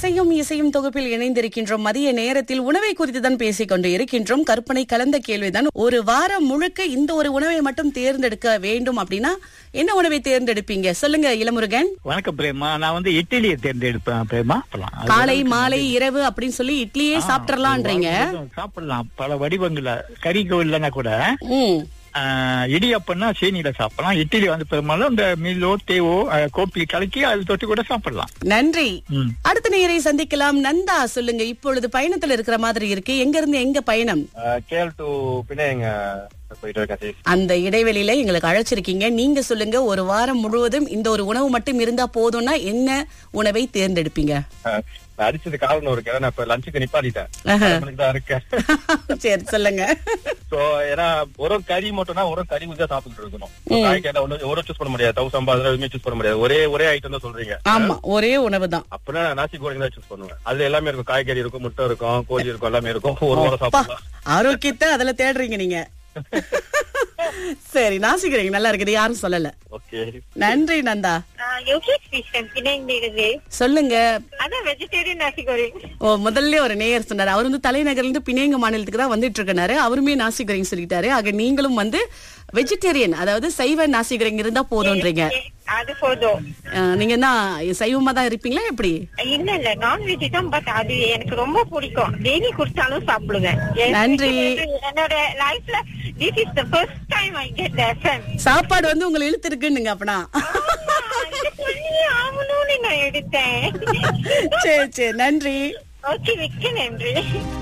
இசையும் இசையும் தொகுப்பில் இணைந்திருக்கின்றோம் மதிய நேரத்தில் உணவை குறித்து தான் பேசிக் கொண்டு இருக்கின்றோம் கற்பனை கலந்த கேள்விதான் ஒரு வாரம் முழுக்க இந்த ஒரு உணவை மட்டும் தேர்ந்தெடுக்க வேண்டும் அப்படின்னா என்ன உணவை தேர்ந்தெடுப்பீங்க சொல்லுங்க இளமுருகன் வணக்கம் பிரேமா நான் வந்து இட்லியை தேர்ந்தெடுப்பேன் பிரேமா சாப்பிடலாம். அது காலை மாலை இரவு அப்படின்னு சொல்லி இட்லியே ஆ, சாப்பிடலான்றீங்க சாப்பிடலாம் பல வடிவங்கள கறிக்கோ இல்லைன்னா கூட ம் ஆ, இடியப்பம்னா சீனியில சாப்பிடலாம் இட்லி வந்து பெரும்பாலும் இந்த மில்லோ தேவோ ஆ, கோப்பி கலக்கி அது தொட்டு கூட சாப்பிடலாம் நன்றி ம். அடுத்த நேரை சந்திக்கலாம் நந்தா சொல்லுங்க இப்பொழுது பயணத்துல இருக்கிற மாதிரி இருக்கு எங்க இருந்து எங்க பயணம் கேஎல் டு பிணையங்க போயிட்டு இருக்கேன் சரி அந்த இடைவெளியில எங்களுக்கு அழைச்சிருக்கீங்க நீங்க சொல்லுங்க ஒரு வாரம் முழுவதும் இந்த ஒரு உணவு மட்டும் இருந்தா போதும்னா என்ன உணவை தேர்ந்தெடுப்பீங்க அஹ், நான் அடிச்சது காரணம் இருக்கு நான் இப்ப லஞ்சுக்கு நிப்பாட்டிட்டேன் ஆஹா. மணிக்கு தான் இருக்கேன் சரி சொல்லுங்க சோ ஏன்னா ஒரு கறி மட்டும்னா ஒரு கறி தான் சாப்பிட்டு இருக்கணும் காய்கறி ஒண்ணு ஒரு சூஸ் பண்ண முடியாது தௌசண்ட் ஐம்பது எதுவுமே சூஸ் பண்ண முடியாது ஒரே ஒரே ஐட்டம் தான் சொல்றீங்க ஆமா ஒரே உணவு தான் அப்படின்னா நான் நாசி கோரிங் தான் சூஸ் பண்ணுவேன் அதுல எல்லாமே இருக்கும் காய்கறி இருக்கும் முட்டை இருக்கும் கோழி இருக்கும் எல்லாமே இருக்கும் ஒரு வாரம் சாப்பிடலாம் ஆரோக்கியத்தை அதுல தேடுறீங்க நீங்க சரி நாசிக்கிறீங்க நல்லா இருக்குது யாரும் சொல்லல ஓகே நன்றி நந்தா யோகேஷ் கிருஷ்ணன் பிணைந்திருந்து சொல்லுங்க அதான் வெஜிடேரியன் நாசி கோரிங் ஓ முதல்ல ஒரு நேயர் சொன்னாரு அவர் வந்து தலைநகர்ல இருந்து பிணைங்க மாநிலத்துக்கு தான் வந்துட்டு இருக்கனாரு அவருமே நாசி குரேங் சொல்லிட்டாரு ஆக நீங்களும் வந்து வெஜிடேரியன் அதாவது சைவ நாசி குரேங் இருந்தா போதும்ன்றீங்க அது போதும் அஹ், நீங்க என்ன சைவமா தான் இருப்பீங்களா எப்படி இல்ல இல்ல நான்வெஜ் தான் பட் அது எனக்கு ரொம்ப பிடிக்கும் டெய்லி குடிச்சாலும் சாப்பிடுவேன் நன்றி. என்னோட லைஃப்ல this is the first time I get FM சாப்பாடு வந்து உங்களை இழுத்து இருக்குன்னுங்க அப்பனா ஆகணும்னு நான் எடுத்தேன் சரி சரி நன்றி ஓகே மிக்க நன்றி